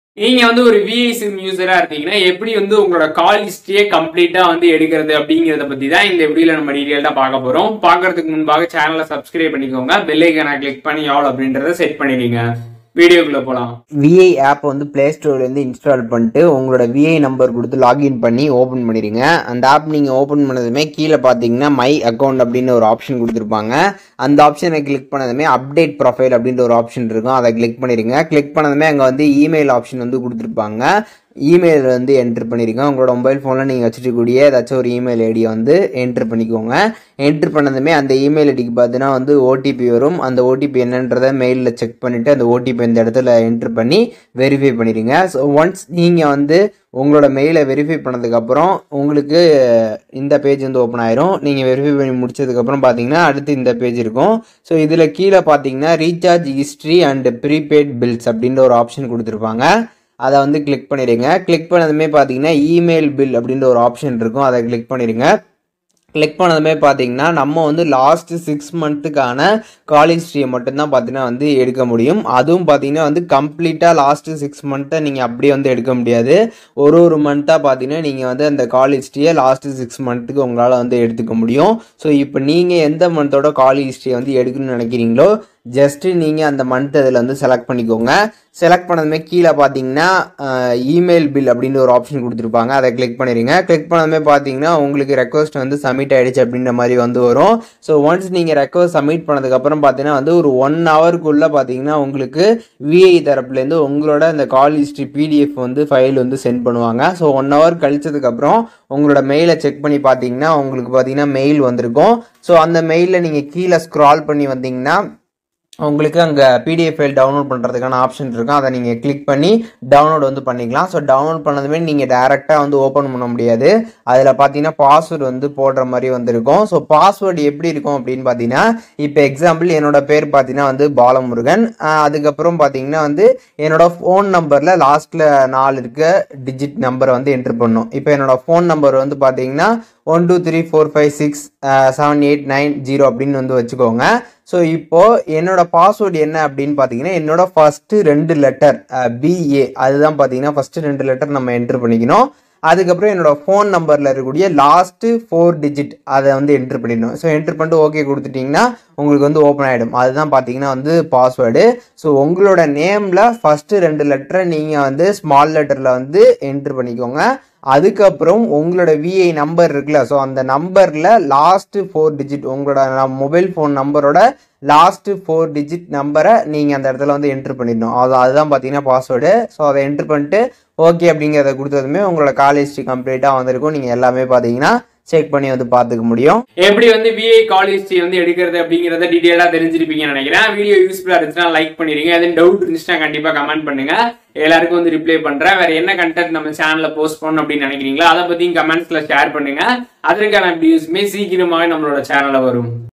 நீங்க வந்து ஒரு விஐ சிம் யூசரா இருக்கீங்கன்னா எப்படி வந்து உங்களோட கால் ஹிஸ்டரியை கம்ப்ளீட்டா வந்து எடுக்கிறது அப்படிங்கறத பத்தி தான் இந்த வீடியோல நம்ம டீடைல்டா பார்க்க போறோம் பார்க்கறதுக்கு முன்பாக சேனலை சப்ஸ்கிரைப் பண்ணிக்கோங்க பெல் ஐக்கான கிளிக் பண்ணி ஆல் அப்படின்றத செட் பண்ணிடுங்க வீடியோக்குள்ள போலாம் விஐ ஆப் வந்து ப்ளே ஸ்டோர்லேருந்து இன்ஸ்டால் பண்ணிட்டு உங்களோட விஐ நம்பர் கொடுத்து லாகின் பண்ணி ஓப்பன் பண்ணிடுங்க அந்த ஆப் நீங்கள் ஓப்பன் பண்ணதுமே கீழே பார்த்தீங்கன்னா மை அக்கௌண்ட் அப்படின்னு ஒரு ஆப்ஷன் கொடுத்துருப்பாங்க அந்த ஆப்ஷனை கிளிக் பண்ணதுமே அப்டேட் ப்ரொஃபைல் அப்படின்ற ஒரு ஆப்ஷன் இருக்கும் அதை கிளிக் பண்ணிடுங்க கிளிக் பண்ணதுமே அங்கே வந்து இமெயில் ஆப்ஷன் வந்து கொடுத்துருப்பாங்க இமெயில் வந்து என்ட்ரு பண்ணிருங்க உங்களோட மொபைல் ஃபோனில் நீங்கள் வச்சுருக்கக்கூடிய ஏதாச்சும் ஒரு இமெயில் ஐடியை வந்து என்ட்ரு பண்ணிக்கோங்க என்ட்ரு பண்ணதுமே அந்த இமெயில் ஐடிக்கு பார்த்தீங்கன்னா வந்து ஓடிபி வரும் அந்த ஓடிபி என்னன்றதை மெயிலில் செக் பண்ணிவிட்டு அந்த ஓடிபி இந்த இடத்துல என்ட்ரு பண்ணி வெரிஃபை பண்ணிடுங்க ஸோ ஒன்ஸ் நீங்கள் வந்து உங்களோட மெயிலை வெரிஃபை பண்ணதுக்கப்புறம் உங்களுக்கு இந்த பேஜ் வந்து ஓப்பன் ஆயிரும் நீங்கள் வெரிஃபை பண்ணி முடிச்சதுக்கப்புறம் பார்த்தீங்கன்னா அடுத்து இந்த பேஜ் இருக்கும் ஸோ இதில் கீழே பார்த்தீங்கன்னா recharge history and prepaid bills அப்படின்ற ஒரு ஆப்ஷன் கொடுத்துருப்பாங்க அதை வந்து கிளிக் பண்ணிடுங்க கிளிக் பண்ணதுமே பார்த்தீங்கன்னா இமெயில் பில் அப்படின்ற ஒரு ஆப்ஷன் இருக்கும் அதை கிளிக் பண்ணிடுங்க கிளிக் பண்ணதுமே பார்த்தீங்கன்னா நம்ம வந்து லாஸ்ட் சிக்ஸ் மந்த்துக்கான கால் ஹிஸ்ட்ரியை மட்டும்தான் பார்த்தீங்கன்னா வந்து எடுக்க முடியும் அதுவும் பார்த்தீங்கன்னா வந்து கம்ப்ளீட்டாக லாஸ்ட்டு சிக்ஸ் மந்த்தை நீங்கள் அப்படியே வந்து எடுக்க முடியாது ஒரு ஒரு மந்த்தாக பார்த்தீங்கன்னா நீங்கள் வந்து அந்த கால் ஹிஸ்ட்ரியை லாஸ்ட்டு சிக்ஸ் மந்த்துக்கு உங்களால் வந்து எடுத்துக்க முடியும் ஸோ இப்போ நீங்கள் எந்த மந்தோட கால் ஹிஸ்ட்ரியை வந்து எடுக்கணும்னு நினைக்கிறீங்களோ ஜஸ்ட்டு நீங்கள் அந்த மந்த் அதில் வந்து செலக்ட் பண்ணிக்கோங்க செலக்ட் பண்ணதுமே கீழே பார்த்தீங்கன்னா இமெயில் பில் அப்படின்னு ஒரு ஆப்ஷன் கொடுத்துருப்பாங்க அதை கிளிக் பண்ணிடுங்க கிளிக் பண்ணதுமே பார்த்தீங்கன்னா உங்களுக்கு ரெக்வஸ்ட் வந்து சப்மிட் ஆகிடுச்சு அப்படின்ற மாதிரி வந்து வரும் ஸோ ஒன்ஸ் நீங்கள் ரெக்வஸ்ட் சப்மிட் பண்ணதுக்கப்புறம் பார்த்தீங்கன்னா வந்து ஒரு ஒன் ஹவருக்குள்ளே பார்த்தீங்கன்னா உங்களுக்கு விஐ தரப்புலேருந்து உங்களோட அந்த கால் ஹிஸ்ட்ரி பிடிஎஃப் வந்து ஃபைல் வந்து சென்ட் பண்ணுவாங்க ஸோ ஒன் ஹவர் கழிச்சதுக்கப்புறம் உங்களோட மெயிலை செக் பண்ணி பார்த்தீங்கன்னா உங்களுக்கு பார்த்தீங்கன்னா மெயில் வந்திருக்கும் ஸோ அந்த மெயிலில் நீங்கள் கீழே ஸ்க்ரால் பண்ணி வந்தீங்கன்னா உங்களுக்கு அங்கே பிடிஎஃப் ஃபைல் டவுன்லோட் பண்ணுறதுக்கான ஆப்ஷன் இருக்கும் அதை நீங்கள் கிளிக் பண்ணி டவுன்லோட் வந்து பண்ணிக்கலாம் ஸோ டவுன்லோட் பண்ணதுமே நீங்கள் டேரெக்டாக வந்து ஓப்பன் பண்ண முடியாது அதில் பார்த்தீங்கன்னா பாஸ்வேர்டு வந்து போடுற மாதிரி வந்திருக்கும் ஸோ பாஸ்வேர்டு எப்படி இருக்கும் அப்படின்னு பார்த்தீங்கன்னா இப்போ எக்ஸாம்பிள் என்னோட பேர் பார்த்தீங்கன்னா வந்து பாலமுருகன் ஆஹ் அதுக்கப்புறம் பார்த்தீங்கன்னா வந்து என்னோட ஃபோன் நம்பரில் லாஸ்ட்டில் நாலு இருக்க டிஜிட் நம்பரை வந்து என்ட்ரு பண்ணும் இப்போ என்னோட ஃபோன் நம்பர் வந்து பார்த்தீங்கன்னா one two three four five six seven eight nine zero அப்படின்னு வந்து வச்சுக்கோங்க ஸோ இப்போது என்னோட பாஸ்வேர்டு என்ன அப்படின்னு பார்த்தீங்கன்னா என்னோட ஃபஸ்ட்டு ரெண்டு லெட்டர் பிஏ அதுதான் பார்த்தீங்கன்னா ஃபஸ்ட்டு ரெண்டு லெட்டர் நம்ம என்ட்ரு பண்ணிக்கணும் அதுக்கப்புறம் என்னோட ஃபோன் நம்பரில் இருக்கக்கூடிய லாஸ்ட்டு ஃபோர் டிஜிட் அதை வந்து என்ட்ரு பண்ணிடணும் ஸோ என்ட்ரு பண்ணிட்டு ஓகே கொடுத்துட்டிங்கன்னா உங்களுக்கு வந்து ஓப்பன் ஆகிடும் அதுதான் பார்த்தீங்கன்னா வந்து பாஸ்வேர்டு ஸோ உங்களோட நேமில் ஃபஸ்ட்டு ரெண்டு லெட்டரை நீங்கள் வந்து ஸ்மால் லெட்டரில் வந்து என்ட்ரு பண்ணிக்கோங்க அதுக்கப்புறம் உங்களோட விஐ நம்பர் இருக்குல்ல ஸோ அந்த நம்பரில் லாஸ்ட்டு ஃபோர் டிஜிட் உங்களோட மொபைல் ஃபோன் நம்பரோட லாஸ்ட்டு ஃபோர் டிஜிட் நம்பரை நீங்கள் அந்த இடத்துல வந்து என்ட்ரு பண்ணிடணும் அது அதுதான் பார்த்தீங்கன்னா பாஸ்வேர்டு ஸோ அதை என்ட்ரு பண்ணிட்டு ஓகே அப்படிங்கிறத கொடுத்ததுமே உங்களோட காலேஜ் கம்ப்ளீட்டாக வந்திருக்கும் நீங்கள் எல்லாமே பார்த்தீங்கன்னா செக் பண்ணி வந்து பார்த்துக்க முடியும் எப்படி வந்து விஐ கால் ஹிஸ்டரி வந்து எடுக்கிறது அப்படிங்கறத டீடைலா தெரிஞ்சிருப்பீங்கன்னு நினைக்கிறேன் வீடியோ யூஸ்ஃபுல்லா இருந்துச்சுன்னா லைக் பண்ணிடுங்க எதுவும் டவுட் இருந்துச்சுன்னா கண்டிப்பா கமெண்ட் பண்ணுங்க எல்லாருக்கும் வந்து ரிப்ளை பண்றேன் வேற என்ன கண்டென்ட் நம்ம சேனல்ல போஸ்ட் பண்ணணும் அப்படின்னு நினைக்கிறீங்களோ அதை பத்தியும் கமெண்ட்ஸ்ல ஷேர் பண்ணுங்க அதற்கான வீடியோஸ்மே சீக்கிரமாக நம்மளோட சேனல்ல வரும்